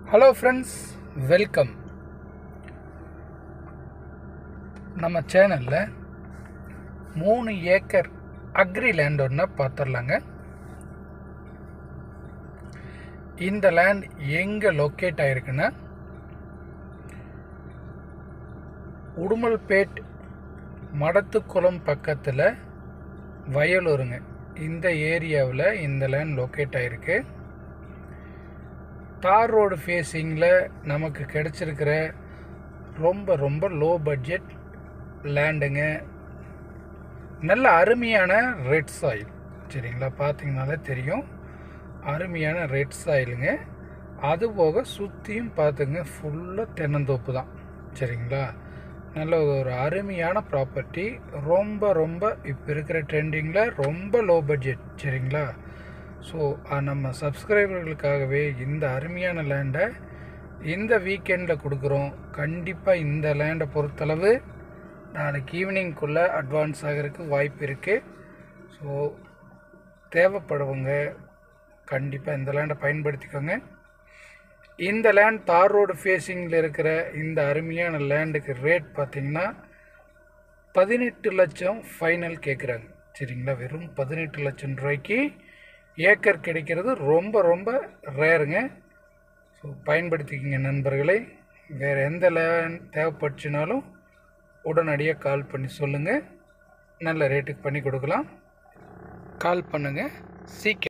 hello friends welcome நம்ம சேனலில் மூணு ஏக்கர் அக்ரி லேண்ட் ஒன்று பார்த்துடலாங்க இந்த லேண்ட் எங்கே லொக்கேட் ஆகிருக்குன்னா உடுமல்பேட் மடத்துக்குளம் பக்கத்தில் வயலூருங்க இந்த ஏரியாவில் இந்த லேண்ட் லொக்கேட் ஆகிருக்கு தார் ரோடு ஃபேஸிங்கில் நமக்கு கிடச்சிருக்கிற ரொம்ப ரொம்ப லோ பட்ஜெட் லேண்டுங்க நல்ல அருமையான ரெட் சாயில் சரிங்களா பார்த்தீங்கனாலே தெரியும் அருமையான ரெட் சாயிலுங்க அது போக சுற்றியும் பார்த்துங்க ஃபுல்லாக தென்னந்தோப்பு தான் சரிங்களா நல்ல ஒரு அருமையான ப்ராப்பர்ட்டி ரொம்ப ரொம்ப இப்போ இருக்கிற ட்ரெண்டிங்கில் ரொம்ப லோ பட்ஜெட் சரிங்களா ஸோ நம்ம சப்ஸ்கிரைபர்களுக்காகவே இந்த அருமையான லேண்டை இந்த வீக்கெண்டில் கொடுக்குறோம் கண்டிப்பாக இந்த லேண்டை பொறுத்தளவு நாளைக்கு ஈவினிங்குள்ளே அட்வான்ஸ் ஆகிறதுக்கு வாய்ப்பு இருக்குது ஸோ தேவைப்படுவங்க கண்டிப்பாக இந்த லேண்டை பயன்படுத்திக்கோங்க இந்த லேண்ட் தார் ரோடு ஃபேஸிங்கில் இருக்கிற இந்த அருமையான லேண்டுக்கு ரேட் பார்த்திங்கன்னா பதினெட்டு லட்சம் ஃபைனல் கேட்குறாங்க சரிங்களா வெறும் பதினெட்டு லட்சம் ரூபாய்க்கு ஏக்கர் கிடைக்கிறது ரொம்ப ரொம்ப ரேருங்க ஸோ பயன்படுத்திக்கிங்க நண்பர்களே வேறு எந்த லேண்ட் தேவைப்பட்டுச்சுனாலும் உடனடியாக கால் பண்ணி சொல்லுங்கள் நல்ல ரேட்டுக்கு பண்ணி கொடுக்கலாம் கால் பண்ணுங்கள் சீக்கிரம்